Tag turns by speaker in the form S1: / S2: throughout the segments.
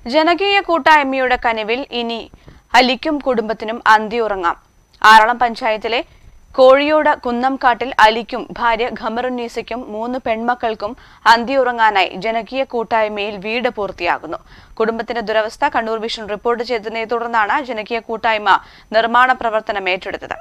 S1: ജനകീയ കൂട്ടായ്മയുടെ കനിവിൽ ഇനി അലിക്കും കുടുംബത്തിനും അന്തിയുറങ്ങാം ആറളം പഞ്ചായത്തിലെ കോഴിയോട് കുന്നംകാട്ടിൽ അലിക്കും ഭാര്യ ഖമറുന്നീസയ്ക്കും മൂന്ന് പെൺമക്കൾക്കും അന്തിയുറങ്ങാനായി ജനകീയ കൂട്ടായ്മയിൽ വീട് പൂർത്തിയാകുന്നു കുടുംബത്തിന്റെ ദുരവസ്ഥ കണ്ണൂർ വിഷൻ റിപ്പോർട്ട് ചെയ്തതിനെ തുടർന്നാണ് ജനകീയ കൂട്ടായ്മ നിർമ്മാണ പ്രവർത്തനം ഏറ്റെടുത്തത്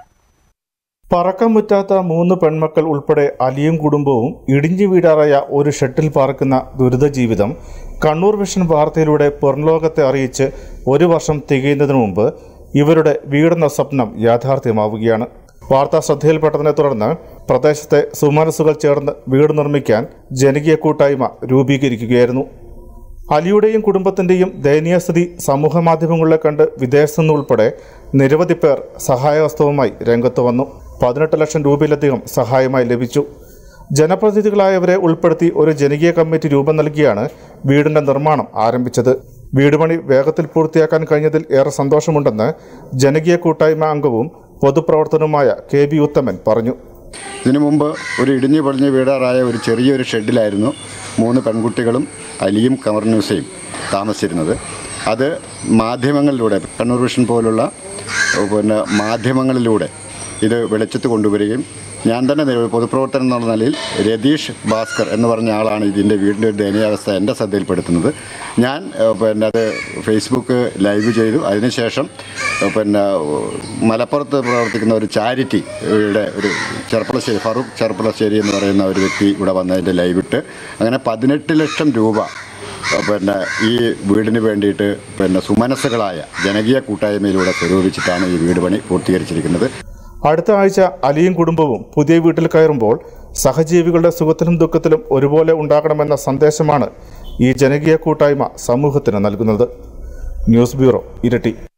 S2: പറക്കം മുറ്റാത്ത മൂന്ന് പെൺമക്കൾ ഉൾപ്പെടെ അലിയും കുടുംബവും ഇടിഞ്ഞു വീടാറായ ഒരു ഷെട്ടിൽ പാർക്കുന്ന ദുരിത ജീവിതം കണ്ണൂർ വിഷൻ വാർത്തയിലൂടെ പുറംലോകത്തെ അറിയിച്ച് ഒരു വർഷം തികയുന്നതിന് മുമ്പ് ഇവരുടെ വീടെന്ന സ്വപ്നം യാഥാർത്ഥ്യമാവുകയാണ് വാർത്താ ശ്രദ്ധയിൽപ്പെട്ടതിനെ തുടർന്ന് പ്രദേശത്തെ സുമനസ്സുകൾ ചേർന്ന് വീട് നിർമ്മിക്കാൻ ജനകീയ കൂട്ടായ്മ രൂപീകരിക്കുകയായിരുന്നു അലിയുടെയും കുടുംബത്തിന്റെയും ദയനീയസ്ഥിതി സമൂഹ മാധ്യമങ്ങളിലെ കണ്ട് വിദേശത്തു നിന്നുൾപ്പെടെ നിരവധി പേർ സഹായഹസ്തവുമായി രംഗത്ത് വന്നു പതിനെട്ട് ലക്ഷം രൂപയിലധികം സഹായമായി ലഭിച്ചു ജനപ്രതിനിധികളായവരെ ഉൾപ്പെടുത്തി ഒരു ജനകീയ കമ്മിറ്റി രൂപം നൽകിയാണ് വീടിന്റെ നിർമ്മാണം ആരംഭിച്ചത് വീടുപണി വേഗത്തിൽ പൂർത്തിയാക്കാൻ കഴിഞ്ഞതിൽ ഏറെ സന്തോഷമുണ്ടെന്ന് ജനകീയ കൂട്ടായ്മ അംഗവും പൊതുപ്രവർത്തനവുമായ കെ ബി ഉത്തമൻ പറഞ്ഞു
S3: ഇതിനു മുമ്പ് ഒരു ഇടിഞ്ഞു പൊളിഞ്ഞ് വീടാറായ ഒരു ചെറിയൊരു ഷെഡിലായിരുന്നു മൂന്ന് പെൺകുട്ടികളും അലിയും കമർന്യൂസയും താമസിച്ചിരുന്നത് അത് മാധ്യമങ്ങളിലൂടെ കണ്ണൂർ വിഷൻ പോലുള്ള പിന്നെ മാധ്യമങ്ങളിലൂടെ ഇത് വെളിച്ചത്ത് കൊണ്ടുവരികയും ഞാൻ തന്നെ നിലവിൽ പൊതുപ്രവർത്തനം എന്നുള്ള നിലയിൽ രതീഷ് ഭാസ്കർ എന്ന് പറഞ്ഞ ആളാണ് ഇതിൻ്റെ വീടിൻ്റെ ഒരു ദയനീയാവസ്ഥ എൻ്റെ ശ്രദ്ധയിൽപ്പെടുത്തുന്നത് ഞാൻ ഏഹ്, പിന്നെ അത് ഫേസ്ബുക്ക് ലൈവ് ചെയ്തു അതിനുശേഷം ഏഹ്, പിന്നെ മലപ്പുറത്ത് പ്രവർത്തിക്കുന്ന ഒരു ചാരിറ്റി ഇവിടെ ഒരു ചെറുപ്പളശ്ശേരി ഫറൂഖ് ചെറുപ്പളശ്ശേരി എന്ന് പറയുന്ന ഒരു വ്യക്തി ഇവിടെ വന്നതിൻ്റെ ലൈവ് ഇട്ട് അങ്ങനെ പതിനെട്ട് ലക്ഷം രൂപ ഏഹ്, പിന്നെ ഈ വീടിന് വേണ്ടിയിട്ട് പിന്നെ സുമനസ്സുകളായ ജനകീയ കൂട്ടായ്മയിലൂടെ സ്വരൂപിച്ചിട്ടാണ് ഈ വീട് പണി പൂർത്തീകരിച്ചിരിക്കുന്നത്
S2: അടുത്ത ആഴ്ച അലിയും കുടുംബവും പുതിയ വീട്ടിൽ കയറുമ്പോൾ സഹജീവികളുടെ സുഖത്തിലും ദുഃഖത്തിലും ഒരുപോലെ ഉണ്ടാകണമെന്ന സന്ദേശമാണ് ഈ ജനകീയ കൂട്ടായ്മ സമൂഹത്തിന് നൽകുന്നത് ന്യൂസ് ബ്യൂറോ ഇരട്ടി